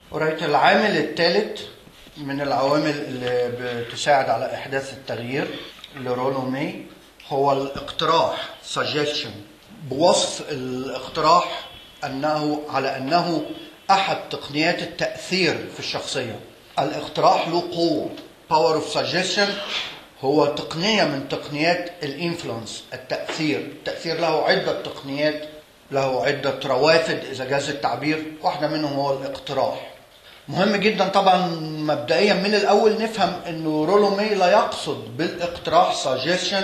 قريت العامل الثالث من العوامل اللي بتساعد على إحداث التغيير لرولو مي هو الاقتراح suggestion بوصف الاقتراح أنه على أنه أحد تقنيات التأثير في الشخصية الاقتراح له قوة power of suggestion هو تقنية من تقنيات الانفلونس التأثير التأثير له عدة تقنيات له عدة روافد إذا جاز التعبير واحدة منهم هو الاقتراح مهم جدا طبعا مبدئيا من الأول نفهم أنه رولو مي لا يقصد بالاقتراح suggestion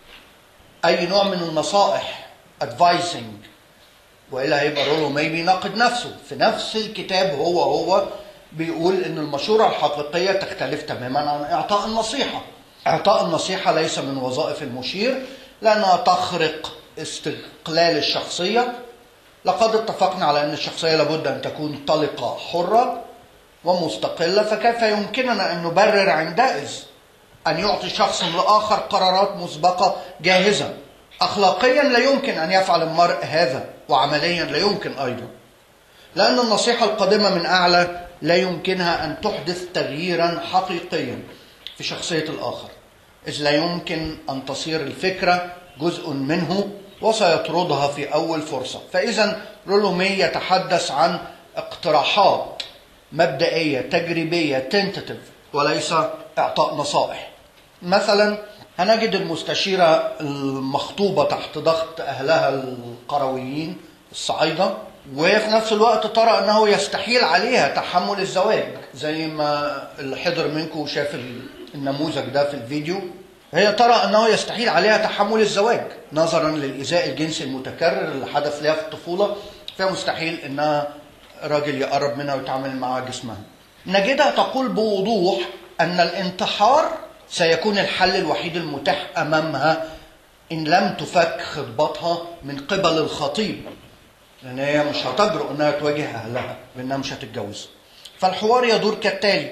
أي نوع من النصائح advising وإلا هيبقى رولو مي بيناقض نفسه في نفس الكتاب هو هو بيقول ان المشورة الحقيقية تختلف تماما عن اعطاء النصيحة اعطاء النصيحة ليس من وظائف المشير لانها تخرق استقلال الشخصية لقد اتفقنا على ان الشخصية لابد ان تكون طلقة حرة ومستقلة فكيف يمكننا ان نبرر عندئذ ان يعطي شخص لاخر قرارات مسبقة جاهزة اخلاقيا لا يمكن ان يفعل المرء هذا وعمليا لا يمكن ايضا لان النصيحة القادمة من اعلى لا يمكنها أن تحدث تغييرا حقيقيا في شخصية الآخر إذ لا يمكن أن تصير الفكرة جزء منه وسيطردها في أول فرصة فإذا رولومي يتحدث عن اقتراحات مبدئية تجريبية تنتتف وليس إعطاء نصائح مثلا هنجد المستشيرة المخطوبة تحت ضغط أهلها القرويين الصعايدة وهي في نفس الوقت ترى انه يستحيل عليها تحمل الزواج زي ما اللي حضر منكم شاف النموذج ده في الفيديو هي ترى انه يستحيل عليها تحمل الزواج نظرا للايذاء الجنسي المتكرر اللي حدث لها في الطفوله فمستحيل انها راجل يقرب منها ويتعامل مع جسمها نجدها تقول بوضوح ان الانتحار سيكون الحل الوحيد المتاح امامها ان لم تفك خطبتها من قبل الخطيب لان هي مش هتجرؤ انها تواجه اهلها بانها مش هتتجوز فالحوار يدور كالتالي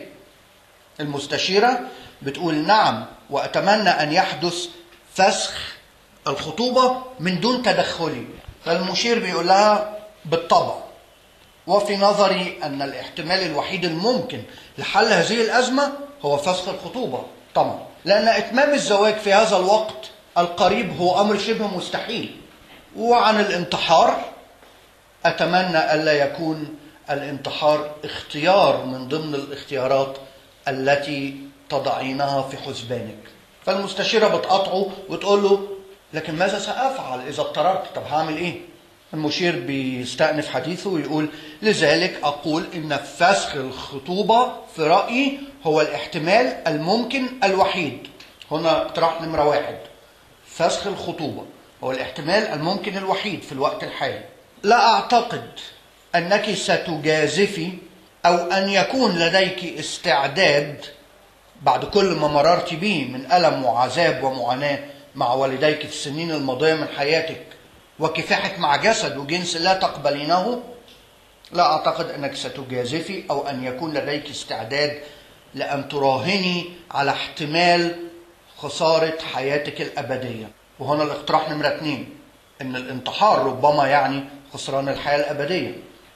المستشيره بتقول نعم واتمنى ان يحدث فسخ الخطوبه من دون تدخلي فالمشير بيقول لها بالطبع وفي نظري ان الاحتمال الوحيد الممكن لحل هذه الازمه هو فسخ الخطوبه طبعا لان اتمام الزواج في هذا الوقت القريب هو امر شبه مستحيل وعن الانتحار أتمنى ألا يكون الانتحار اختيار من ضمن الاختيارات التي تضعينها في حسبانك فالمستشيرة بتقاطعه وتقول له لكن ماذا سأفعل إذا اضطررت طب هعمل إيه المشير بيستأنف حديثه ويقول لذلك أقول إن فسخ الخطوبة في رأيي هو الاحتمال الممكن الوحيد هنا اقتراح نمرة واحد فسخ الخطوبة هو الاحتمال الممكن الوحيد في الوقت الحالي لا أعتقد أنك ستجازفي أو أن يكون لديك استعداد بعد كل ما مررت به من ألم وعذاب ومعاناة مع والديك في السنين الماضية من حياتك وكفاحك مع جسد وجنس لا تقبلينه لا أعتقد أنك ستجازفي أو أن يكون لديك استعداد لأن تراهني على احتمال خسارة حياتك الأبدية وهنا الاقتراح نمرة اثنين أن الانتحار ربما يعني خسران الحياة الأبدية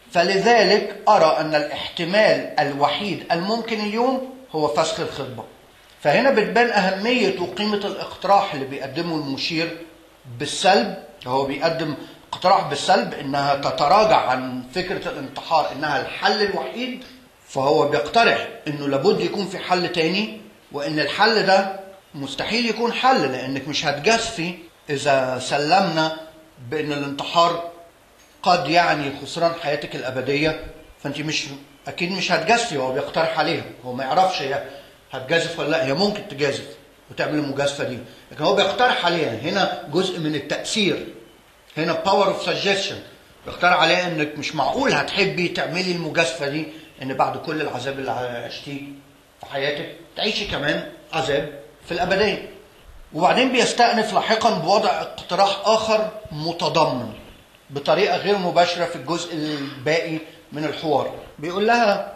فلذلك أرى أن الاحتمال الوحيد الممكن اليوم هو فسخ الخطبة فهنا بتبان أهمية وقيمة الاقتراح اللي بيقدمه المشير بالسلب هو بيقدم اقتراح بالسلب انها تتراجع عن فكرة الانتحار انها الحل الوحيد فهو بيقترح انه لابد يكون في حل تاني وان الحل ده مستحيل يكون حل لانك مش هتجازفي اذا سلمنا بان الانتحار قد يعني خسران حياتك الابديه فانت مش اكيد مش هتجازفي هو بيقترح عليها هو ما يعرفش هي هتجازف ولا لا هي ممكن تجازف وتعمل المجازفه دي لكن هو بيقترح عليها هنا جزء من التاثير هنا باور اوف سجستشن بيقترح عليها انك مش معقول هتحبي تعملي المجازفه دي ان بعد كل العذاب اللي عشتيه في حياتك تعيشي كمان عذاب في الابديه وبعدين بيستأنف لاحقا بوضع اقتراح اخر متضمن بطريقه غير مباشره في الجزء الباقي من الحوار بيقول لها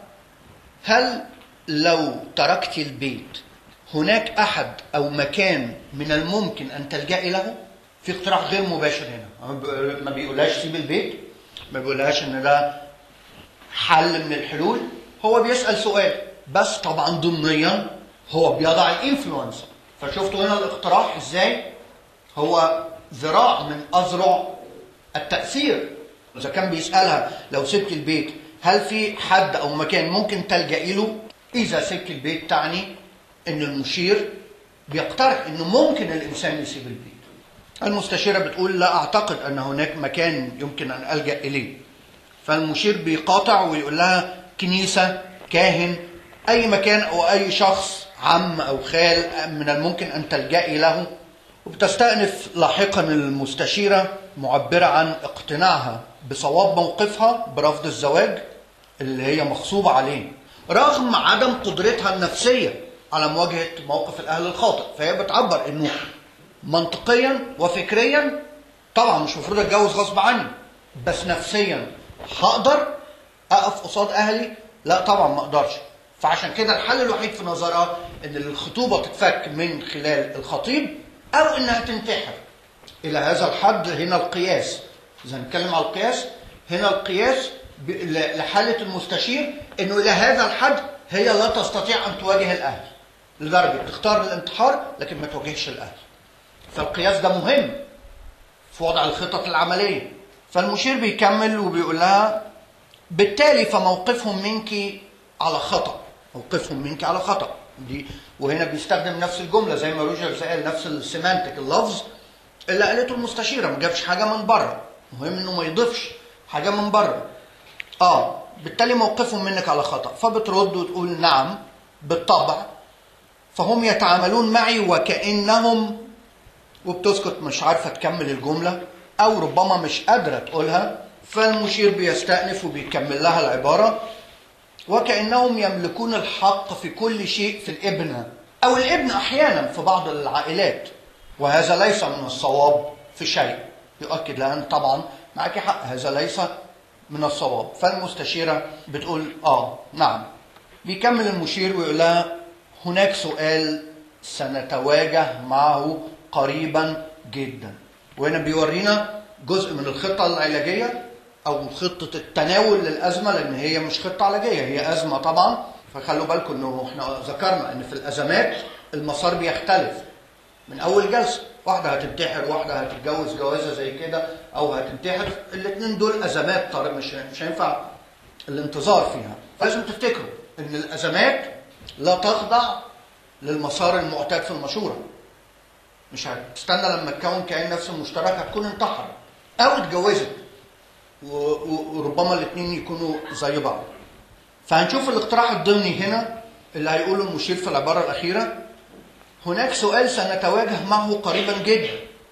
هل لو تركت البيت هناك احد او مكان من الممكن ان تلجئي له في اقتراح غير مباشر هنا ما بيقولهاش سيب البيت ما بيقولهاش ان ده حل من الحلول هو بيسال سؤال بس طبعا ضمنيا هو بيضع الانفلونس فشفتوا هنا الاقتراح ازاي هو ذراع من اذرع التاثير اذا كان بيسالها لو سبت البيت هل في حد او مكان ممكن تلجئي له اذا سبت البيت تعني ان المشير بيقترح انه ممكن الانسان يسيب البيت المستشيره بتقول لا اعتقد ان هناك مكان يمكن ان الجا اليه فالمشير بيقاطع ويقول لها كنيسه كاهن اي مكان او اي شخص عم او خال من الممكن ان تلجئي له وبتستأنف لاحقا المستشيرة معبرة عن اقتناعها بصواب موقفها برفض الزواج اللي هي مغصوبة عليه رغم عدم قدرتها النفسية على مواجهة موقف الأهل الخاطئ فهي بتعبر إنه منطقيا وفكريا طبعا مش المفروض اتجوز غصب عني بس نفسيا هقدر اقف قصاد اهلي لا طبعا ما اقدرش فعشان كده الحل الوحيد في نظرها ان الخطوبه تتفك من خلال الخطيب او انها تنتحر الى هذا الحد هنا القياس اذا نتكلم على القياس هنا القياس ب- ل- لحاله المستشير انه الى هذا الحد هي لا تستطيع ان تواجه الاهل لدرجه تختار الانتحار لكن ما تواجهش الاهل فالقياس ده مهم في وضع الخطط العمليه فالمشير بيكمل وبيقول لها بالتالي فموقفهم منك على خطأ موقفهم منك على خطأ دي وهنا بيستخدم نفس الجملة زي ما روجرز قال نفس السيمانتك اللفظ اللي قالته المستشيرة ما جابش حاجة من بره مهم انه ما يضيفش حاجة من بره اه بالتالي موقفهم منك على خطأ فبترد وتقول نعم بالطبع فهم يتعاملون معي وكأنهم وبتسكت مش عارفة تكمل الجملة أو ربما مش قادرة تقولها فالمشير بيستأنف وبيكمل لها العبارة وكأنهم يملكون الحق في كل شيء في الابن أو الابن أحيانا في بعض العائلات وهذا ليس من الصواب في شيء يؤكد لها أن طبعا معك حق هذا ليس من الصواب فالمستشيرة بتقول آه نعم بيكمل المشير ويقول لها هناك سؤال سنتواجه معه قريبا جدا وهنا بيورينا جزء من الخطة العلاجية أو خطة التناول للأزمة لأن هي مش خطة علاجية هي أزمة طبعا فخلوا بالكم إنه إحنا ذكرنا إن في الأزمات المسار بيختلف من أول جلسة واحدة هتنتحر واحدة هتتجوز جوازة زي كده أو هتنتحر الاتنين دول أزمات طارق مش مش هينفع الانتظار فيها لازم تفتكروا إن الأزمات لا تخضع للمسار المعتاد في المشورة مش هتستنى لما تكون كيان نفس مشترك هتكون انتحر او اتجوزت و- و- وربما الاثنين يكونوا زي بعض فهنشوف الاقتراح الضمني هنا اللي هيقوله المشير في العبارة الأخيرة هناك سؤال سنتواجه معه قريبا جدا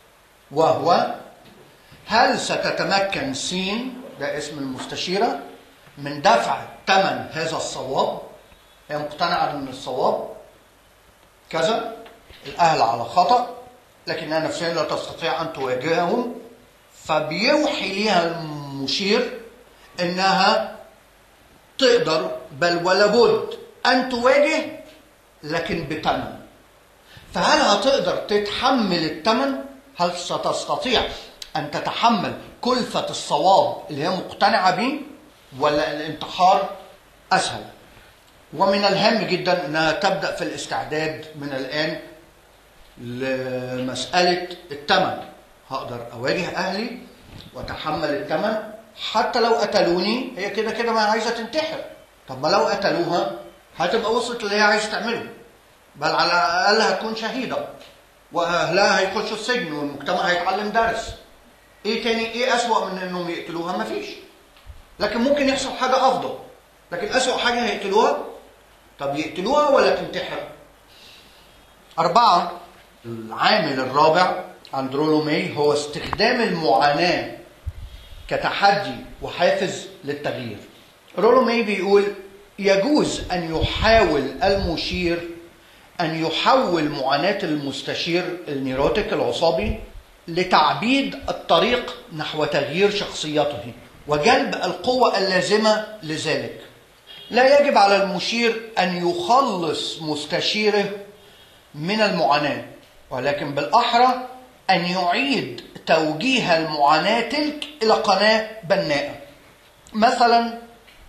وهو هل ستتمكن سين ده اسم المستشيرة من دفع ثمن هذا الصواب هي مقتنعة ان الصواب كذا الأهل على خطأ لكنها نفسيا لا تستطيع أن تواجههم فبيوحي ليها المشير إنها تقدر بل ولابد أن تواجه لكن بثمن فهل هتقدر تتحمل الثمن؟ هل ستستطيع أن تتحمل كلفة الصواب اللي هي مقتنعة به ولا الانتحار أسهل؟ ومن الهام جدا أنها تبدأ في الاستعداد من الآن لمسألة الثمن هقدر أواجه أهلي وأتحمل الثمن حتى لو قتلوني هي كده كده ما عايزة تنتحر طب ما لو قتلوها هتبقى وصلت اللي هي عايزة تعمله بل على الأقل هتكون شهيدة وأهلها هيخشوا السجن والمجتمع هيتعلم درس إيه تاني إيه أسوأ من إنهم يقتلوها مفيش لكن ممكن يحصل حاجة أفضل لكن أسوأ حاجة هيقتلوها طب يقتلوها ولا تنتحر أربعة العامل الرابع عند رولومي هو استخدام المعاناة كتحدي وحافز للتغيير رولومي بيقول يجوز أن يحاول المشير أن يحول معاناة المستشير النيروتيك العصابي لتعبيد الطريق نحو تغيير شخصيته وجلب القوة اللازمة لذلك لا يجب على المشير أن يخلص مستشيره من المعاناة ولكن بالأحرى أن يعيد توجيه المعاناة تلك إلى قناة بناءة مثلا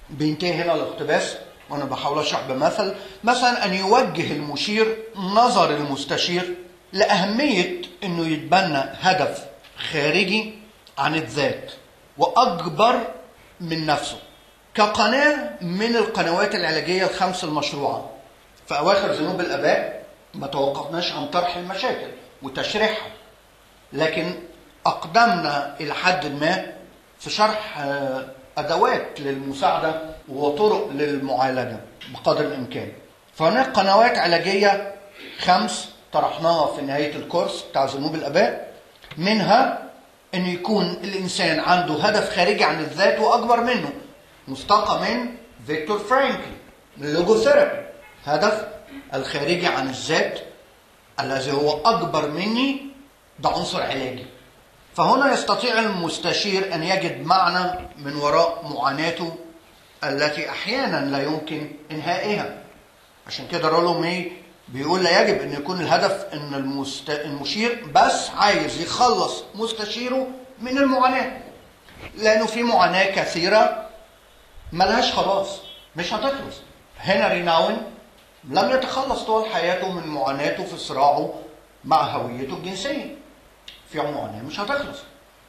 بينتهي هنا الاقتباس وانا بحاول اشرح بمثل مثلا ان يوجه المشير نظر المستشير لاهميه انه يتبنى هدف خارجي عن الذات واكبر من نفسه كقناه من القنوات العلاجيه الخمس المشروعه في اواخر ذنوب الاباء ما توقفناش عن طرح المشاكل وتشريحها لكن اقدمنا الى حد ما في شرح آه، ادوات للمساعده وطرق للمعالجه بقدر الامكان فهناك قنوات علاجيه خمس طرحناها في نهايه الكورس بتاع ذنوب الاباء منها ان يكون الانسان عنده هدف خارجي عن الذات واكبر منه مستقى من فيكتور فرانكل من اللوجوثيرابي هدف الخارجي عن الذات الذي هو اكبر مني ده عنصر علاجي فهنا يستطيع المستشير ان يجد معنى من وراء معاناته التي احيانا لا يمكن انهائها عشان كده رولو مي بيقول لا يجب ان يكون الهدف ان المست... المشير بس عايز يخلص مستشيره من المعاناه لانه في معاناه كثيره ملهاش خلاص مش هتخلص هنري ناون لم يتخلص طول حياته من معاناته في صراعه مع هويته الجنسيه في معاناه مش هتخلص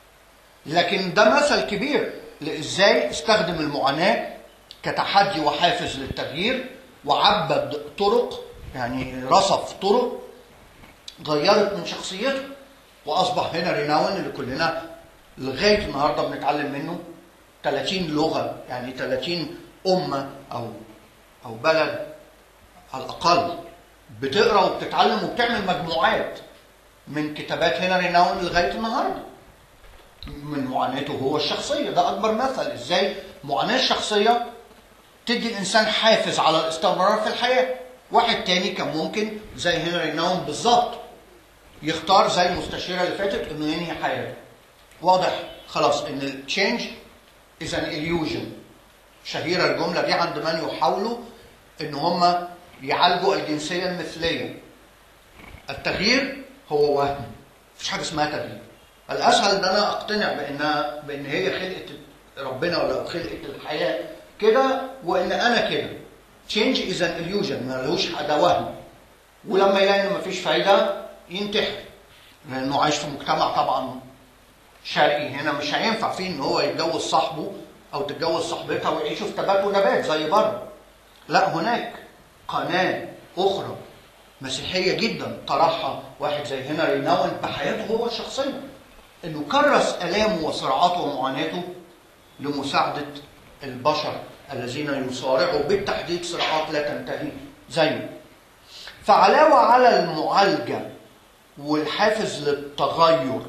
لكن ده مثل كبير لازاي استخدم المعاناه كتحدي وحافز للتغيير وعبد طرق يعني رصف طرق غيرت من شخصيته واصبح هنا ريناون اللي كلنا لغايه النهارده بنتعلم منه 30 لغه يعني 30 امه او او بلد على الاقل بتقرا وبتتعلم وبتعمل مجموعات من كتابات هنري ناون لغايه النهارده من معاناته هو الشخصيه ده اكبر مثل ازاي معاناه الشخصيه تدي الانسان حافز على الاستمرار في الحياه واحد تاني كان ممكن زي هنري ناون بالظبط يختار زي المستشيره اللي فاتت انه ينهي حياته واضح خلاص ان التشينج از ان illusion شهيره الجمله دي عند من يحاولوا ان هم يعالجوا الجنسيه المثليه التغيير هو وهم مفيش حاجه اسمها تغيير الاسهل ان انا اقتنع بانها بان هي خلقه ربنا ولا خلقه الحياه كده وان انا كده تشينج از ان illusion ملوش ده وهم ولما يلاقي ان مفيش فايده ينتحر لانه عايش في مجتمع طبعا شرقي هنا مش هينفع فيه ان هو يتجوز صاحبه او تتجوز صاحبتها ويعيشوا في تبات ونبات زي بره لا هناك قناه اخرى مسيحيه جدا طرحها واحد زي هنري ناون بحياته هو الشخصيه انه كرس الامه وصراعاته ومعاناته لمساعده البشر الذين يصارعوا بالتحديد صراعات لا تنتهي زيه فعلاوه على المعالجه والحافز للتغير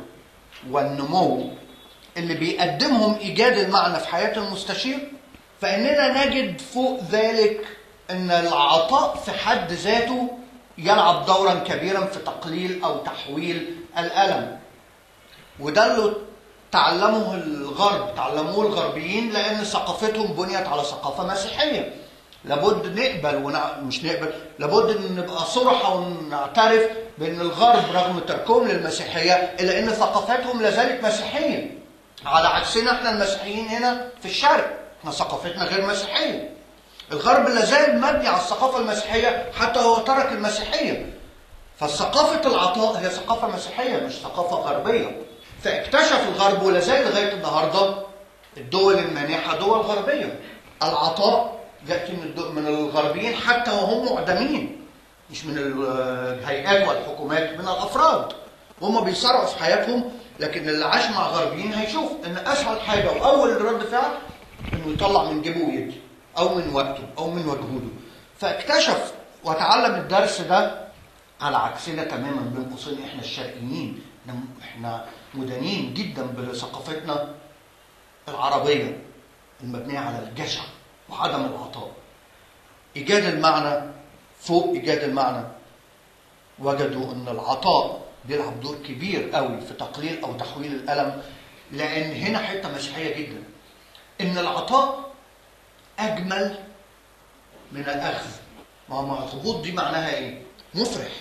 والنمو اللي بيقدمهم ايجاد المعنى في حياه المستشير فاننا نجد فوق ذلك ان العطاء في حد ذاته يلعب دورا كبيرا في تقليل او تحويل الالم وده اللي تعلمه الغرب تعلموه الغربيين لان ثقافتهم بنيت على ثقافه مسيحيه لابد نقبل ونع... مش نقبل لابد ان نبقى صرحة ونعترف بان الغرب رغم تركهم للمسيحيه الا ان ثقافتهم لازالت مسيحيه على عكسنا احنا المسيحيين هنا في الشرق احنا ثقافتنا غير مسيحيه الغرب لازال مبني على الثقافه المسيحيه حتى هو ترك المسيحيه فثقافه العطاء هي ثقافه مسيحيه مش ثقافه غربيه فاكتشف الغرب ولا زال لغايه النهارده الدول المانحه دول غربيه العطاء ياتي من الدو- من الغربيين حتى وهم معدمين مش من الهيئات والحكومات من الافراد وهم بيسارعوا في حياتهم لكن اللي عاش مع غربيين هيشوف ان اسهل حاجه واول رد فعل انه يطلع من جيبه ويدي او من وقته او من مجهوده فاكتشف وتعلم الدرس ده على عكسنا تماما بين قوسين احنا الشرقيين إحنا- احنا مدانين جدا بثقافتنا العربيه المبنيه على الجشع وعدم العطاء ايجاد المعنى فوق ايجاد المعنى وجدوا ان العطاء بيلعب دور كبير قوي في تقليل او تحويل الالم لان هنا حته مسيحيه جدا ان العطاء اجمل من الاخذ ما هو الهبوط دي معناها ايه مفرح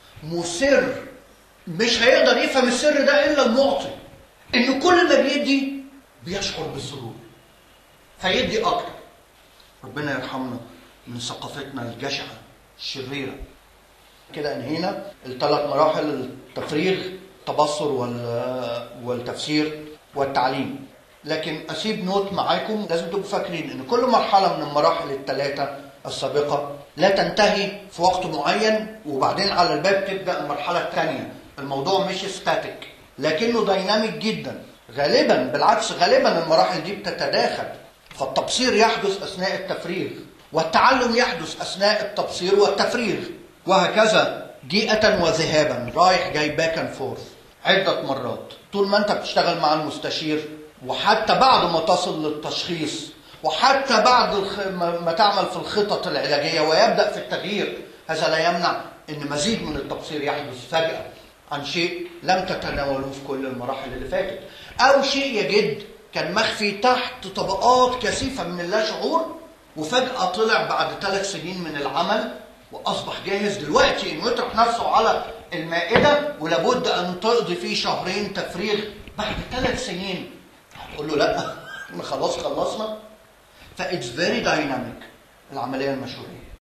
مسر مش هيقدر يفهم السر ده الا المعطي ان كل ما بيدي بيشعر بالسرور فيدي اكتر ربنا يرحمنا من ثقافتنا الجشعه الشريره كده انهينا الثلاث مراحل التفريغ التبصر وال- والتفسير والتعليم لكن اسيب نوت معاكم لازم تبقوا فاكرين ان كل مرحله من المراحل الثلاثه السابقه لا تنتهي في وقت معين وبعدين على الباب تبدا المرحله الثانيه الموضوع مش ستاتيك لكنه دايناميك جدا غالبا بالعكس غالبا المراحل دي بتتداخل فالتبصير يحدث اثناء التفريغ والتعلم يحدث اثناء التبصير والتفريغ وهكذا جيئة وذهابا رايح جاي باك اند فورث عدة مرات طول ما انت بتشتغل مع المستشير وحتى بعد ما تصل للتشخيص وحتى بعد الخ- ما ما تعمل في الخطط العلاجية ويبدأ في التغيير هذا لا يمنع ان مزيد من التبصير يحدث فجأة عن شيء لم تتناولوه في كل المراحل اللي فاتت او شيء يجد كان مخفي تحت طبقات كثيفة من اللاشعور وفجأة طلع بعد ثلاث سنين من العمل وأصبح جاهز دلوقتي إنه يطرح نفسه على المائدة ولابد أن تقضي فيه شهرين تفريغ بعد ثلاث سنين هتقول له لا احنا خلاص خلصنا فإتس فيري دايناميك العملية المشهورية